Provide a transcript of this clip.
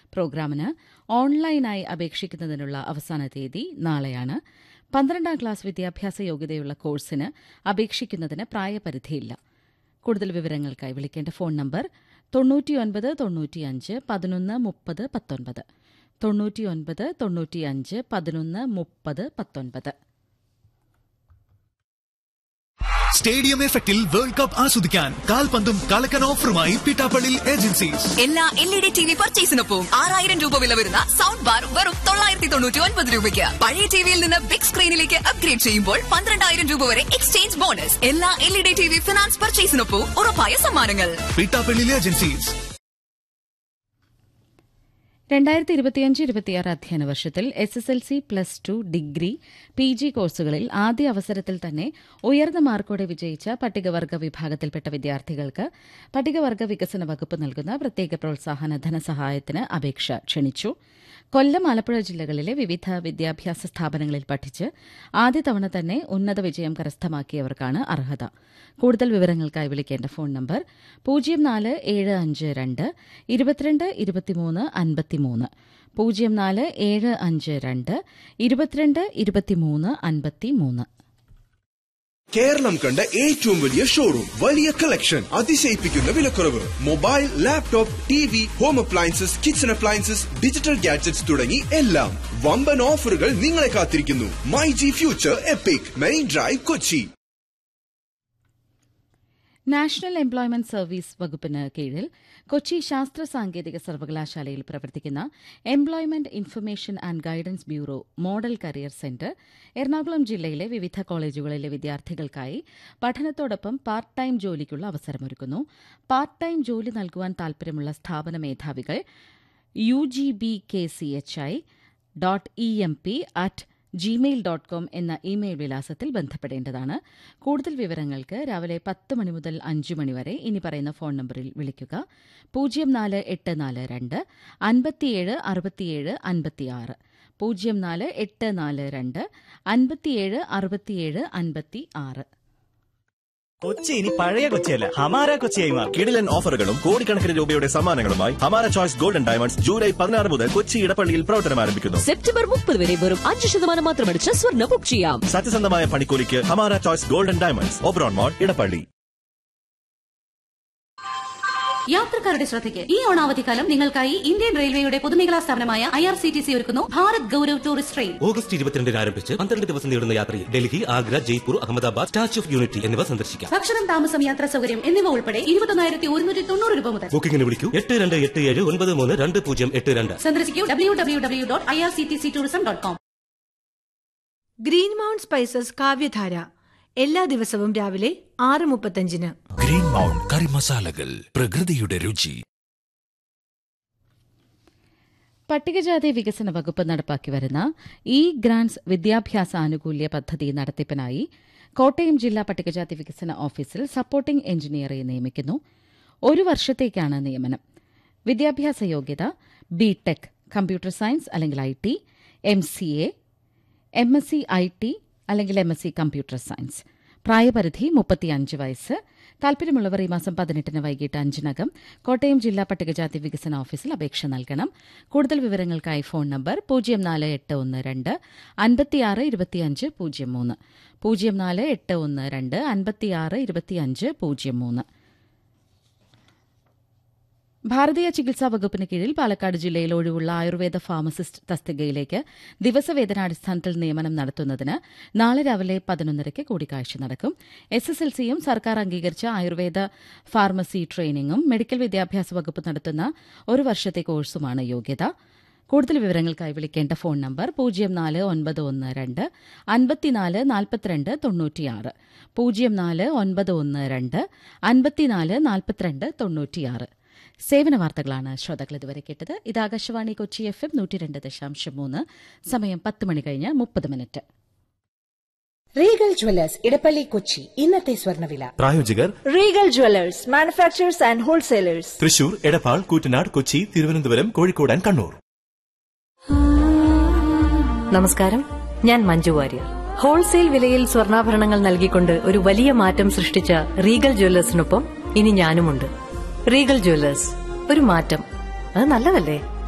പ്രോഗ്രാമിന് ഓൺലൈനായി അപേക്ഷിക്കുന്നതിനുള്ള അവസാന തീയതി നാളെയാണ് പന്ത്രണ്ടാം ക്ലാസ് വിദ്യാഭ്യാസ യോഗ്യതയുള്ള കോഴ്സിന് അപേക്ഷിക്കുന്നതിന് പ്രായപരിധിയില്ല കൂടുതൽ വിവരങ്ങൾക്കായി വിളിക്കേണ്ട ഫോൺ നമ്പർ തൊണ്ണൂറ്റിയൊൻപത് തൊണ്ണൂറ്റിയഞ്ച് പതിനൊന്ന് മുപ്പത് പത്തൊൻപത് തൊണ്ണൂറ്റിയൊൻപത് തൊണ്ണൂറ്റിയഞ്ച് പതിനൊന്ന് മുപ്പത് പത്തൊൻപത് സ്റ്റേഡിയം എഫക്റ്റിൽ വേൾഡ് കപ്പ് ആസ്വദിക്കാൻ കാൽപന്തും കളക്കൻ ഓഫറുമായി പിട്ടാപ്പള്ളി ഏജൻസീസ് എല്ലാ L E D T V പർച്ചേസിനൊപ്പം ആറായിരം രൂപ വില വരുന്ന സൗണ്ട് ബാർ വെറും തൊള്ളായിരത്തി തൊണ്ണൂറ്റി ഒൻപത് രൂപയ്ക്ക് പഴയ ടിവിയിൽ നിന്ന് ബിഗ് സ്ക്രീനിലേക്ക് അപ്ഗ്രേഡ് ചെയ്യുമ്പോൾ പന്ത്രണ്ടായിരം രൂപ വരെ എക്സ്ചേഞ്ച് ബോണസ് എല്ലാ L E D T V finance പർച്ചേസിനൊപ്പം ഉറപ്പായ സമ്മാനങ്ങൾ പിട്ടാപ്പള്ളി ഏജൻസീസ് രണ്ടായിരത്തി ഇരുപത്തിയഞ്ച് ഇരുപത്തിയാറ് അധ്യയന വർഷത്തിൽ S S L C plus two degree P G കോഴ്സുകളിൽ ആദ്യ അവസരത്തിൽ തന്നെ ഉയർന്ന മാർക്കോടെ വിജയിച്ച പട്ടികവർഗ വിഭാഗത്തിൽപ്പെട്ട വിദ്യാർത്ഥികൾക്ക് പട്ടികവർഗ വികസന വകുപ്പ് നൽകുന്ന പ്രത്യേക പ്രോത്സാഹന ധനസഹായത്തിന് അപേക്ഷ ക്ഷണിച്ചു കൊല്ലം ആലപ്പുഴ ജില്ലകളിലെ വിവിധ വിദ്യാഭ്യാസ സ്ഥാപനങ്ങളിൽ പഠിച്ച് ആദ്യ തവണ തന്നെ ഉന്നത വിജയം കരസ്ഥമാക്കിയവർക്കാണ് അർഹത കൂടുതൽ വിവരങ്ങൾക്കായി വിളിക്കേണ്ട ഫോൺ നമ്പർ പൂജ്യം നാല് ഏഴ് അഞ്ച് രണ്ട് ഇരുപത്തിരണ്ട് ഇരുപത്തിമൂന്ന് അൻപത്തിമൂന്ന് പൂജ്യം നാല് ഏഴ് അഞ്ച് രണ്ട് ഇരുപത്തിരണ്ട് ഇരുപത്തിമൂന്ന് അൻപത്തിമൂന്ന് കേരളം കണ്ട ഏറ്റവും വലിയ ഷോറൂം വലിയ കളക്ഷൻ അതിശയിപ്പിക്കുന്ന വിലക്കുറവ് mobile laptop T V home appliances kitchen appliances digital gadgets തുടങ്ങി എല്ലാം വമ്പൻ ഓഫറുകൾ നിങ്ങളെ കാത്തിരിക്കുന്നു my G future epic main drive Kochi national employment service വകുപ്പിന് കീഴിൽ കൊച്ചി ശാസ്ത്ര സാങ്കേതിക സർവകലാശാലയിൽ പ്രവർത്തിക്കുന്ന employment information and guidance bureau model career centre Ernakulam ജില്ലയിലെ വിവിധ കോളേജുകളിലെ വിദ്യാർത്ഥികൾക്കായി പഠനത്തോടൊപ്പം പാർട്ട് ടൈം ജോലിക്കുള്ള അവസരമൊരുക്കുന്നു പാർട്ട് ടൈം ജോലി നൽകുവാൻ താൽപര്യമുള്ള സ്ഥാപന മേധാവികൾ U G B K C H I dot E M P at Gmail dot com എന്ന ഇമെയിൽ വിലാസത്തിൽ ബന്ധപ്പെടേണ്ടതാണ് കൂടുതൽ വിവരങ്ങൾക്ക് രാവിലെ പത്ത് മണി മുതൽ അഞ്ച് മണി വരെ ഇനി പറയുന്ന ഫോൺ നമ്പറിൽ വിളിക്കുക പൂജ്യം നാല് എട്ട് നാല് രണ്ട് അൻപത്തിയേഴ് അറുപത്തിയേഴ് അൻപത്തിയാറ് പൂജ്യം നാല് എട്ട് നാല് രണ്ട് അൻപത്തിയേഴ് അറുപത്തിയേഴ് അൻപത്തി ആറ് കൊച്ചി ഇനി പഴയ കൊച്ചിയല്ല ഹമാര കൊച്ചിയായി മാറും കിടിലൻ ഓഫറുകളും കോടിക്കണക്കിന് രൂപയുടെ സമ്മാനങ്ങളുമായി ഹമാര ചോയ്സ് ഗോൾഡൻ ഡയമണ്ട്സ് ജൂലൈ പതിനാറ് മുതൽ കൊച്ചി ഇടപ്പള്ളിയിൽ പ്രവർത്തനം ആരംഭിക്കുന്നു സെപ്റ്റംബർ മുപ്പത് വരെ വെറും അഞ്ച് ശതമാനം മാത്രം അടിച്ച് സ്വർണ്ണ ബുക്ക് ചെയ്യാം സത്യസന്ധമായ പണിക്കൂലിക്ക് Hamara choice golden diamonds Oberon mall Edappally യാത്രക്കാരുടെ ശ്രദ്ധയ്ക്ക് ഈ ഓണാവധിക്കാലം നിങ്ങൾക്കായി ഇന്ത്യൻ റെയിൽവേയുടെ പൊതുമേഖലാ സ്ഥാപനമായ I R C T C ഒരുക്കുന്നു Bharat Gaurav tourist train August ഇരുപത്തിരണ്ടിന് ആരംഭിച്ച് പന്ത്രണ്ട് ദിവസം നീളുന്ന യാത്രയിൽ Delhi Agra Jaipur Ahmedabad statue of unity എന്നിവ സന്ദർശിക്കാം ഭക്ഷണം താമസം യാത്രാ സൗകര്യം എന്നിവ ഉൾപ്പെടെ ഇരുപത്തൊന്നായിരത്തി ഒരുന്നൂറ്റി തൊണ്ണൂറ് രൂപ മുതൽ ബുക്കിംഗിന് വിളിക്കൂ എട്ട് രണ്ട് എട്ട് ഏഴ് ഒൻപത് മൂന്ന് രണ്ട് പൂജ്യം എട്ട് രണ്ട് സന്ദർശിക്കൂ W W W dot I R C T C tourism dot com green mount spices Kavyadhara എല്ലാ ദിവസവും രാവിലെ ആറ് മുപ്പത്തഞ്ചിന് ഗ്രീൻ മൗണ്ട് കറി മസാലകൾ പ്രകൃതിയുടെ രുചി പട്ടികജാതി വികസന വകുപ്പ് നടപ്പാക്കി വരുന്ന ഇ ഗ്രാന്റ്സ് വിദ്യാഭ്യാസ ആനുകൂല്യ പദ്ധതി നടത്തിപ്പിനായി കോട്ടയം ജില്ലാ പട്ടികജാതി വികസന ഓഫീസിൽ സപ്പോർട്ടിംഗ് എഞ്ചിനീയറെ നിയമിക്കുന്നു ഒരു വർഷത്തേക്കാണ് നിയമനം വിദ്യാഭ്യാസ യോഗ്യത ബി ടെക് കമ്പ്യൂട്ടർ സയൻസ് അല്ലെങ്കിൽ I T M C A M S C I T അല്ലെങ്കിൽ M S C computer science പ്രായപരിധി മുപ്പത്തിയഞ്ച് വയസ്സ് താൽപര്യമുള്ളവർ ഈ മാസം പതിനെട്ടിന് വൈകിട്ട് അഞ്ചിനകം കോട്ടയം ജില്ലാ പട്ടികജാതി വികസന ഓഫീസിൽ അപേക്ഷ നൽകണം കൂടുതൽ വിവരങ്ങൾക്കായി ഫോൺ നമ്പർ പൂജ്യം നാല് എട്ട് ഒന്ന് രണ്ട് അൻപത്തിയാറ് ഇരുപത്തിയഞ്ച് പൂജ്യം മൂന്ന് പൂജ്യം നാല് എട്ട് ഒന്ന് രണ്ട് അൻപത്തിയാറ് ഇരുപത്തിയഞ്ച് പൂജ്യം മൂന്ന് ഭാരതീയ ചികിത്സാ വകുപ്പിന് കീഴിൽ പാലക്കാട് ജില്ലയിൽ ഒഴിവുള്ള ആയുർവേദ ഫാർമസിസ്റ്റ് തസ്തികയിലേക്ക് ദിവസവേതനാടിസ്ഥാനത്തിൽ നിയമനം നടത്തുന്നതിന് നാളെ രാവിലെ പതിനൊന്നരയ്ക്ക് കൂടിക്കാഴ്ച നടക്കും എസ് എസ് എൽ സിയും സർക്കാർ അംഗീകരിച്ച ആയുർവേദ ഫാർമസി ട്രെയിനിങ്ങും മെഡിക്കൽ വിദ്യാഭ്യാസ വകുപ്പ് നടത്തുന്ന ഒരു വർഷത്തെ കോഴ്സുമാണ് യോഗ്യത കൂടുതൽ വിവരങ്ങൾക്കായി വിളിക്കേണ്ട ഫോൺ നമ്പർ പൂജ്യം നാല് ഒൻപത് ഒന്ന് രണ്ട് അൻപത്തിനാല് നാൽപ്പത്തിരണ്ട് തൊണ്ണൂറ്റിയാറ് പൂജ്യം നാല് ഒൻപത് ഒന്ന് രണ്ട് അൻപത്തിനാല് നാൽപ്പത്തിരണ്ട് തൊണ്ണൂറ്റിയാറ് സേവന വാർത്തകളാണ് ശ്രോതാക്കൾ ഇതുവരെ കേട്ടത് ഇത് ആകാശവാണി കൊച്ചി എഫ് എം നൂറ്റി രണ്ട് ദശാംശം മൂന്ന് സമയം പത്ത് മണി കഴിഞ്ഞ് മുപ്പത് minute Regal Jewellers Edappally Kochi ഇന്നത്തെ സ്വർണ്ണവില പ്രായോജകർ Regal Jewellers manufacturers and wholesalers Thrissur Edappal Koottanad Kochi Thiruvananthapuram Kozhikode and Kannur നമസ്കാരം ഞാൻ മഞ്ജു വാര്യർ ഹോൾസെയിൽ വിലയിൽ സ്വർണ്ണാഭരണങ്ങൾ നൽകിക്കൊണ്ട് ഒരു വലിയ മാറ്റം സൃഷ്ടിച്ച റീഗൽ ജ്വല്ലേഴ്സിനൊപ്പം ഇനി ഞാനുമുണ്ട് റീഗൽ ജ്വല്ലേഴ്സ് ഒരു മാറ്റം അത് നല്ലതല്ലേ